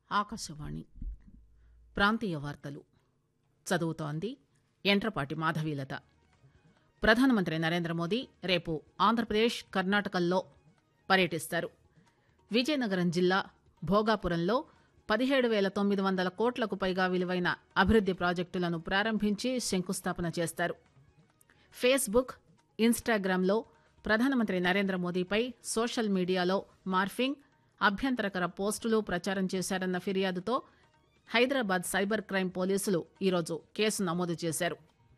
ఆకాశవాణి ప్రాంతీయ వార్తలు చదువుతోంది ఎంట్రపాటి మాధవీలత ప్రధానమంత్రి నరేంద్ర మోదీ రేపు ఆంధ్రప్రదేశ్ కర్ణాటకల్లో పర్యటిస్తారు విజయనగరం జిల్లా భోగాపురంలో పదిహేడు పేల తొమ్మిది వందల కోట్లకు పైగా విలువైన అభివృద్ది ప్రాజెక్టులను ప్రారంభించి శంకుస్థాపన చేస్తారు ఫేస్బుక్ ఇన్స్టాగ్రామ్లో ప్రధానమంత్రి నరేంద్ర మోదీపై సోషల్ మీడియాలో మార్ఫింగ్ అభ్యంతరకర పోస్టులు ప్రచారం చేశారన్న ఫిర్యాదుతో హైదరాబాద్ సైబర్ క్రైమ్ పోలీసులు ఈరోజు కేసు నమోదు చేశారు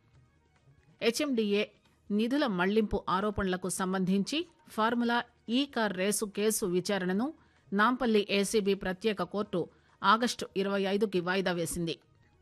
హెచ్ఎండిఏ నిధుల మళ్లింపు ఆరోపణలకు సంబంధించి ఫార్ములా ఈ కార్ రేసు కేసు విచారణను నాంపల్లి ఏసీబీ ప్రత్యేక కోర్టు ఆగస్టు ఇరవై ఐదుకి వాయిదా వేసింది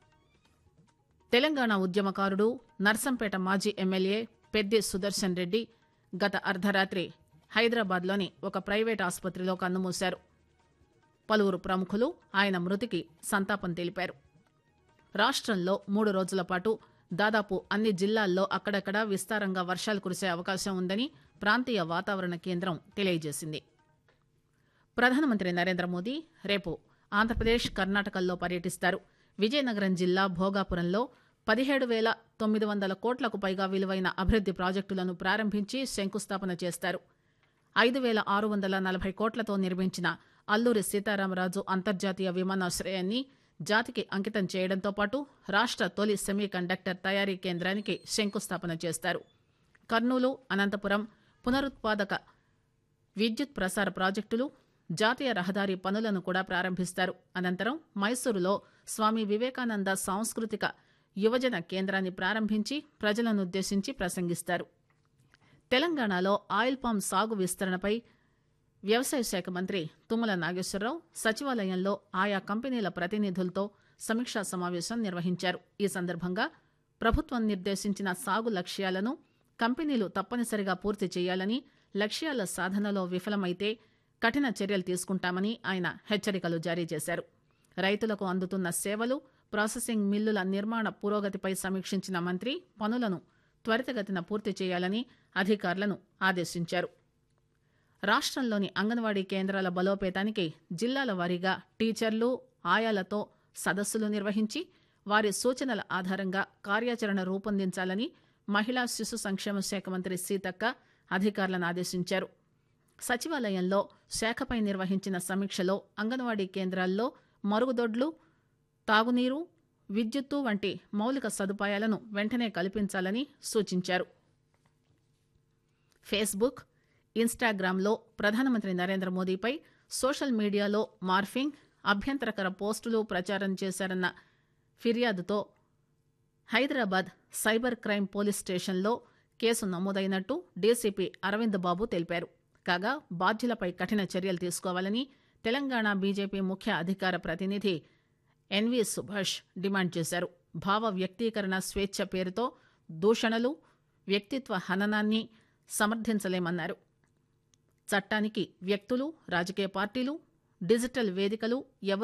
తెలంగాణ ఉద్యమకారుడు నర్సంపేట మాజీ ఎమ్మెల్యే పెద్ది సుదర్శన్ రెడ్డి గత అర్ధరాత్రి హైదరాబాద్లోని ఒక ప్రైవేట్ ఆసుపత్రిలో కన్నుమూశారు పలువురు ప్రముఖులు ఆయన మృతికి సంతాపం తెలిపారు రాష్టంలో మూడు రోజుల పాటు దాదాపు అన్ని జిల్లాల్లో అక్కడక్కడా విస్తారంగా వర్షాలు కురిసే అవకాశం ఉందని ప్రాంతీయ వాతావరణ కేంద్రం తెలియజేసింది ప్రధానమంత్రి నరేంద్ర మోదీ రేపు ఆంధ్రప్రదేశ్ కర్ణాటకల్లో పర్యటిస్తారు విజయనగరం జిల్లా భోగాపురంలో పదిహేడు పేల తొమ్మిది వందల కోట్లకు పైగా విలువైన అభివృద్ది ప్రాజెక్టులను ప్రారంభించి శంకుస్థాపన చేస్తారు ఐదు పేల ఆరు వందల నలభై కోట్లతో నిర్మించిన అల్లూరి సీతారామరాజు అంతర్జాతీయ విమానాశ్రయాన్ని జాతికి అంకితం చేయడంతో పాటు రాష్ట తొలి సెమీ కండక్టర్ తయారీ కేంద్రానికి శంకుస్థాపన చేస్తారు కర్నూలు అనంతపురం పునరుత్పాదక విద్యుత్ ప్రసార ప్రాజెక్టులు జాతీయ రహదారి పనులను కూడా ప్రారంభిస్తారు అనంతరం మైసూరులో స్వామి వివేకానంద సాంస్కృతిక యువజన కేంద్రాన్ని ప్రారంభించి ప్రజలనుద్దేశించి ప్రసంగిస్తారు తెలంగాణలో ఆయిల్ పామ్ సాగు విస్తరణపై వ్యవసాయ శాఖ మంత్రి తుమ్మల నాగేశ్వరరావు సచివాలయంలో ఆయా కంపెనీల ప్రతినిధులతో సమీక్షా సమావేశం నిర్వహించారు ఈ సందర్భంగా ప్రభుత్వం నిర్దేశించిన సాగు లక్ష్యాలను కంపెనీలు తప్పనిసరిగా పూర్తి చేయాలని లక్ష్యాల సాధనలో విఫలమైతే కఠిన చర్యలు తీసుకుంటామని ఆయన హెచ్చరికలు జారీ చేశారు రైతులకు అందుతున్న సేవలు ప్రాసెసింగ్ మిల్లుల నిర్మాణ పురోగతిపై సమీక్షించిన మంత్రి పనులను త్వరితగతిన పూర్తి చేయాలని అధికారులను ఆదేశించారు రాష్టంలోని అంగన్వాడీ కేంద్రాల బలోపేతానికి జిల్లాల వారీగా టీచర్లు ఆయాలతో సదస్సులు నిర్వహించి వారి సూచనల ఆధారంగా కార్యాచరణ రూపొందించాలని మహిళా శిశు సంక్షేమ శాఖ మంత్రి సీతక్క అధికారులను ఆదేశించారు సచివాలయంలో శాఖపై నిర్వహించిన సమీక్షలో అంగన్వాడీ కేంద్రాల్లో మరుగుదొడ్లు తాగునీరు విద్యుత్తు వంటి మౌలిక సదుపాయాలను వెంటనే కల్పించాలని సూచించారు ఫేస్బుక్ ఇన్స్టాగ్రామ్లో ప్రధానమంత్రి నరేంద్ర మోదీపై సోషల్ మీడియాలో మార్ఫింగ్ అభ్యంతరకర పోస్టులు ప్రచారం చేశారన్న ఫిర్యాదుతో హైదరాబాద్ సైబర్ క్రైమ్ పోలీస్ స్టేషన్లో కేసు నమోదైనట్టు డీసీపీ అరవింద్ బాబు తెలిపారు కాగా బాధ్యులపై కఠిన చర్యలు తీసుకోవాలని తెలంగాణ బీజేపీ ముఖ్య అధికార ప్రతినిధి ఎన్వి సుభాష్ డిమాండ్ చేశారు భావ వ్యక్తీకరణ స్వేచ్ఛ పేరుతో దూషణలు వ్యక్తిత్వ హననాన్ని సమర్థించలేమన్నారు చట్టానికి వ్యక్తులు రాజకీయ పార్టీలు డిజిటల్ వేదికలు ఎవరు